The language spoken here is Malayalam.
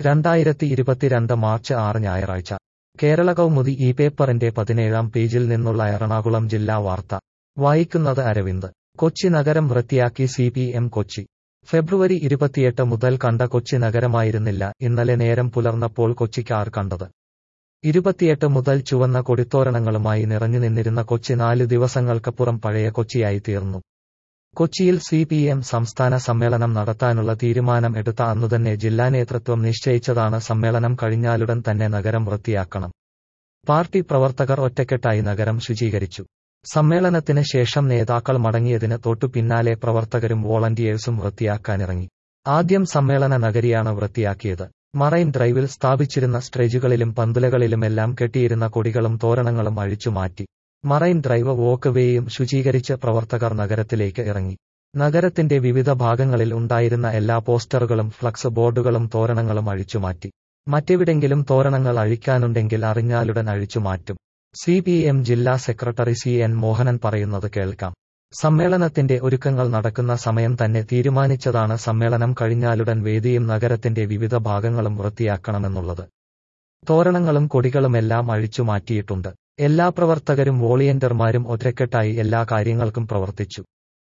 രണ്ടായിരത്തി ഇരുപത്തിരണ്ട് മാർച്ച് ആറ് ഞായറാഴ്ച കേരള കൗമുദി ഈ പേപ്പറിന്റെ പതിനേഴാം പേജിൽ നിന്നുള്ള എറണാകുളം ജില്ലാ വാർത്ത വായിക്കുന്നത് അരവിന്ദ് കൊച്ചി നഗരം വൃത്തിയാക്കി സി പി എം കൊച്ചി ഫെബ്രുവരി ഇരുപത്തിയെട്ട് മുതൽ കണ്ട കൊച്ചി നഗരമായിരുന്നില്ല ഇന്നലെ നേരം പുലർന്നപ്പോൾ കൊച്ചിക്കാർ കണ്ടത് ഇരുപത്തിയെട്ട് മുതൽ ചുവന്ന കൊടിത്തോരണങ്ങളുമായി നിറഞ്ഞു നിന്നിരുന്ന കൊച്ചി നാലു ദിവസങ്ങൾക്കപ്പുറം പഴയ കൊച്ചിയായി തീർന്നു കൊച്ചിയിൽ സി പി എം സംസ്ഥാന സമ്മേളനം നടത്താനുള്ള തീരുമാനം എടുത്ത അന്നുതന്നെ ജില്ലാ നേതൃത്വം നിശ്ചയിച്ചതാണ് സമ്മേളനം കഴിഞ്ഞാലുടൻ തന്നെ നഗരം വൃത്തിയാക്കണം പാർട്ടി പ്രവർത്തകർ ഒറ്റക്കെട്ടായി നഗരം ശുചീകരിച്ചു സമ്മേളനത്തിന് ശേഷം നേതാക്കൾ മടങ്ങിയതിന് തൊട്ടു പിന്നാലെ പ്രവർത്തകരും വോളണ്ടിയേഴ്സും വൃത്തിയാക്കാനിറങ്ങി ആദ്യം സമ്മേളന നഗരിയാണ് വൃത്തിയാക്കിയത് മറൈൻ ഡ്രൈവിൽ സ്ഥാപിച്ചിരുന്ന സ്റ്റേജുകളിലും പന്തുലകളിലുമെല്ലാം കെട്ടിയിരുന്ന കൊടികളും തോരണങ്ങളും അഴിച്ചുമാറ്റി മറൈൻ ഡ്രൈവ് വോക്ക് വേയും ശുചീകരിച്ച് പ്രവർത്തകർ നഗരത്തിലേക്ക് ഇറങ്ങി നഗരത്തിന്റെ വിവിധ ഭാഗങ്ങളിൽ ഉണ്ടായിരുന്ന എല്ലാ പോസ്റ്ററുകളും ഫ്ലക്സ് ബോർഡുകളും തോരണങ്ങളും അഴിച്ചുമാറ്റി മറ്റെവിടെങ്കിലും തോരണങ്ങൾ അഴിക്കാനുണ്ടെങ്കിൽ അറിഞ്ഞാലുടൻ അഴിച്ചുമാറ്റും സി പി എം ജില്ലാ സെക്രട്ടറി സി എൻ മോഹനൻ പറയുന്നത് കേൾക്കാം സമ്മേളനത്തിന്റെ ഒരുക്കങ്ങൾ നടക്കുന്ന സമയം തന്നെ തീരുമാനിച്ചതാണ് സമ്മേളനം കഴിഞ്ഞാലുടൻ വേദിയും നഗരത്തിന്റെ വിവിധ ഭാഗങ്ങളും വൃത്തിയാക്കണമെന്നുള്ളത് തോരണങ്ങളും കൊടികളുമെല്ലാം അഴിച്ചു മാറ്റിയിട്ടുണ്ട് എല്ലാ പ്രവർത്തകരും വോളിയന്റർമാരും ഒറ്റക്കെട്ടായി എല്ലാ കാര്യങ്ങൾക്കും പ്രവർത്തിച്ചു